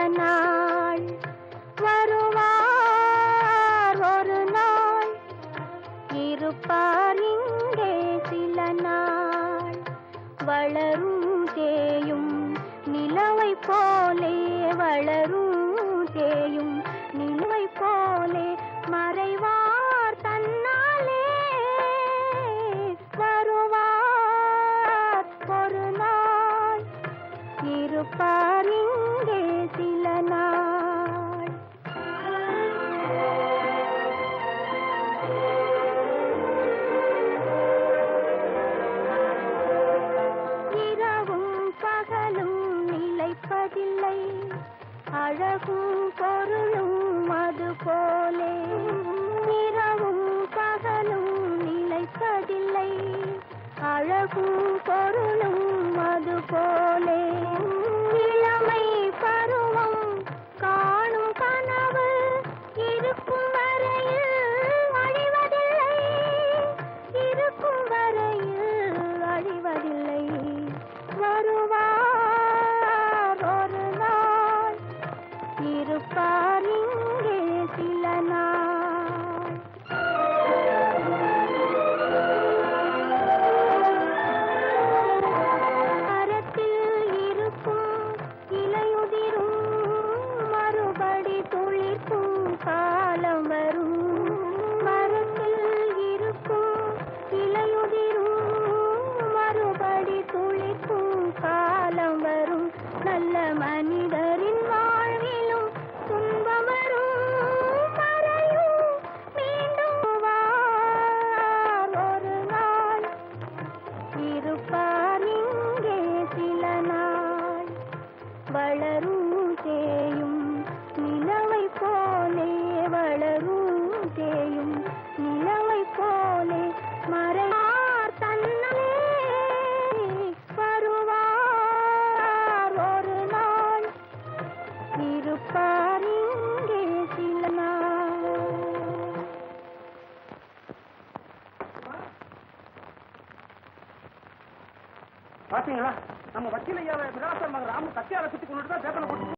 நாள் வருவார் ஒரு நாள் இருப்பார் இங்கே சில நாள் வளரும் தேயும் நிலவை போலே வளரும் தேயும் நிலவை போலே மறைவார் தன்னாலே வருவார் ஒரு நாள் இருப்பார் இங்கே சில நாள் இரவும் பகலும் நிலைப்பதில்லை அழகும் பொருளும் அது போலே இரவும் பகலும் நிலைப்பதில்லை அழகும் பொருளும் அது போலே இளமை பருவம் காணும் கனவு இருக்கும் வரையில் அழிவதில்லை இருக்கும் வரையில் அழிவதில்லை வருவார் ஒரு நாள் இருப்பார் இங்கே சில நாள் மரத்தில் இருக்கும் இலையுதிரும் மறுபடி துளிர்க்கும் காலம் வரும் மரத்தில் இருக்கும் இலையுதிரும் மறுபடி துளிர்க்கும் காலம் வரும் நல்ல மனிதரின் வாழ்விலும் துன்பம் வரும் மறையும் மீண்டும் வார் ஒரு நாள் இருப்பார் இங்கே சில நாள் வளரும் தேயும் நிலவை போலே வளரும் தேயும் நிலவை போலே மறைவார் தன்னலே வருவார் ஒரு நாள் இருப்பார் இங்கே சில நாள் பாத்தீங்களா நம்ம வக்கீல் ஐயாவை விலாசம் ராமு கத்தியால சுத்தி கொண்டுட்டு தான் பேப்பர்ல போட்டு